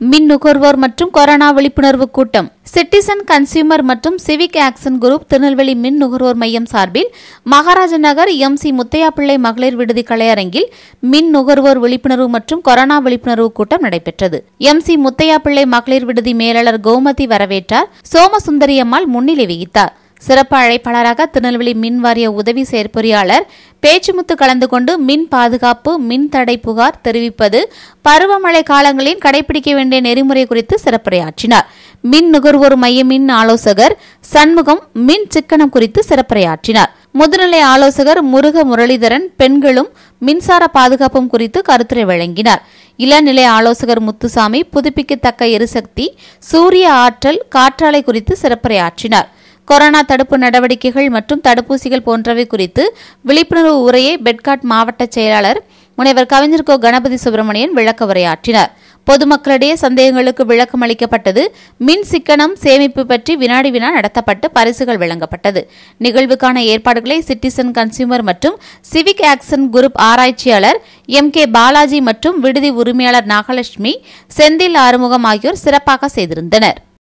மின் நுகர்வோர் மற்றும் கொரோனா விழிப்புணர்வு கூட்டம் சிட்டிசன் கன்சியூமர் மற்றும் சிவிக் ஆக்சன் குரூப் திருநெல்வேலி மின் நுகர்வோர் மையம் சார்பில் மகாராஜ நகர் எம் சி முத்தையா பிள்ளை மகளிர் விடுதி கலையரங்கில் மின் நுகர்வோர் விழிப்புணர்வு மற்றும் கொரோனா விழிப்புணர்வு கூட்டம் நடைபெற்றது எம் சி முத்தையா பிள்ளை மகளிர் விடுதி மேலாளர் கோமதி வரவேற்றார் சோமசுந்தரி அம்மாள் முன்னிலை வகித்தார் சிறப்பு அழைப்பாளராக திருநெல்வேலி மின் வாரிய உதவி செயற்பொறியாளர் பேச்சுமுத்து கலந்து கொண்டு மின் பாதுகாப்பு மின் தடை புகார் தெரிவிப்பது பருவமழை காலங்களில் கடைபிடிக்க வேண்டிய நெறிமுறை குறித்து சிறப்புரையாற்றினார் மின் நுகர்வோர் மைய மின் ஆலோசகர் சண்முகம் மின் சிக்கனம் குறித்து சிறப்புரையாற்றினார் முதுநிலை ஆலோசகர் முருக முரளிதரன் பெண்களும் மின்சார பாதுகாப்பும் குறித்து கருத்துரை வழங்கினார் இளநிலை ஆலோசகர் முத்துசாமி புதுப்பிக்கத்தக்க எரிசக்தி சூரிய ஆற்றல் காற்றாலை குறித்து சிறப்புரையாற்றினார் கொரோனா தடுப்பு நடவடிக்கைகள் மற்றும் தடுப்பூசிகள் போன்றவை குறித்து விழிப்புணர்வு உரையை பெட்காட் மாவட்ட செயலாளர் முனைவர் கவிஞர் கோ கணபதி சுப்பிரமணியன் விளக்க உரையாற்றினார் பொதுமக்களிடையே சந்தேகங்களுக்கு விளக்கம் அளிக்கப்பட்டது மின் சிக்கனம் சேமிப்பு பற்றி வினாடி வினா நடத்தப்பட்டு பரிசுகள் வழங்கப்பட்டது நிகழ்வுக்கான ஏற்பாடுகளை சிட்டிசன் கன்சியூமர் மற்றும் சிவிக் ஆக்சன் குரூப் ஆராய்ச்சியாளர் எம் கே பாலாஜி மற்றும் விடுதி உரிமையாளர் நாகலட்சுமி செந்தில் ஆறுமுகம் ஆகியோர் சிறப்பாக செய்திருந்தனர்